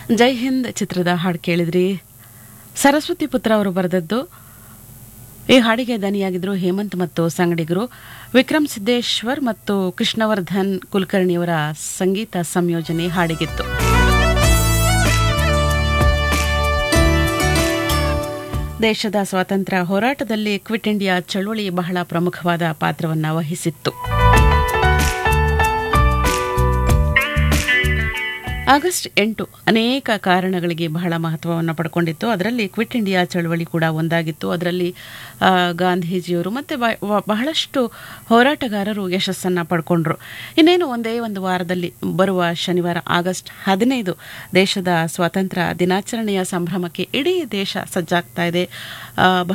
ಜೈ ಹಿಂದ್ ಚಿತ್ರದ ಹಾಡು ಕೇಳಿದ್ರಿ ಸರಸ್ವತಿ ಪುತ್ರ ಅವರು ಬರೆದದ್ದು ಈ ಹಾಡಿಗೆ ದನಿಯಾಗಿದ್ರು ಹೇಮಂತ್ ಮತ್ತು ಸಂಗಡಿಗರು ವಿಕ್ರಮ್ ಸಿದ್ದೇಶ್ವರ್ ಮತ್ತು ಕೃಷ್ಣವರ್ಧನ್ ಕುಲಕರ್ಣಿಯವರ ಸಂಗೀತ ಸಂಯೋಜನೆ ಹಾಡಿಗಿತ್ತು ದೇಶದ ಸ್ವಾತಂತ್ರ್ಯ ಹೋರಾಟದಲ್ಲಿ ಕ್ವಿಟ್ ಇಂಡಿಯಾ ಚಳುವಳಿ ಬಹಳ ಪ್ರಮುಖವಾದ ಪಾತ್ರವನ್ನು ವಹಿಸಿತ್ತು ಆಗಸ್ಟ್ ಎಂಟು ಅನೇಕ ಕಾರಣಗಳಿಗೆ ಬಹಳ ಮಹತ್ವವನ್ನು ಪಡ್ಕೊಂಡಿತ್ತು ಅದರಲ್ಲಿ ಕ್ವಿಟ್ ಇಂಡಿಯಾ ಚಳವಳಿ ಕೂಡ ಒಂದಾಗಿತ್ತು ಅದರಲ್ಲಿ ಆ, ಗಾಂಧೀಜಿಯವರು ಮತ್ತು ಬ- ವ- ಬಹಳಷ್ಟು ಹೋರಾಟಗಾರರು ಯಶಸ್ಸನ್ನು ಪಡ್ಕೊಂಡ್ರು ಇನ್ನೇನು ಒಂದೇ ಒಂದು ವಾರದಲ್ಲಿ ಬರುವ ಶನಿವಾರ ಆಗಸ್ಟ್ ಹದಿನೈದು ದೇಶದ ಸ್ವಾತಂತ್ರ್ಯ ದಿನಾಚರಣೆಯ ಸಂಭ್ರಮಕ್ಕೆ ಇಡೀ ದೇಶ ಸಜ್ಜಾಗ್ತಾ ಇದೆ ಆ,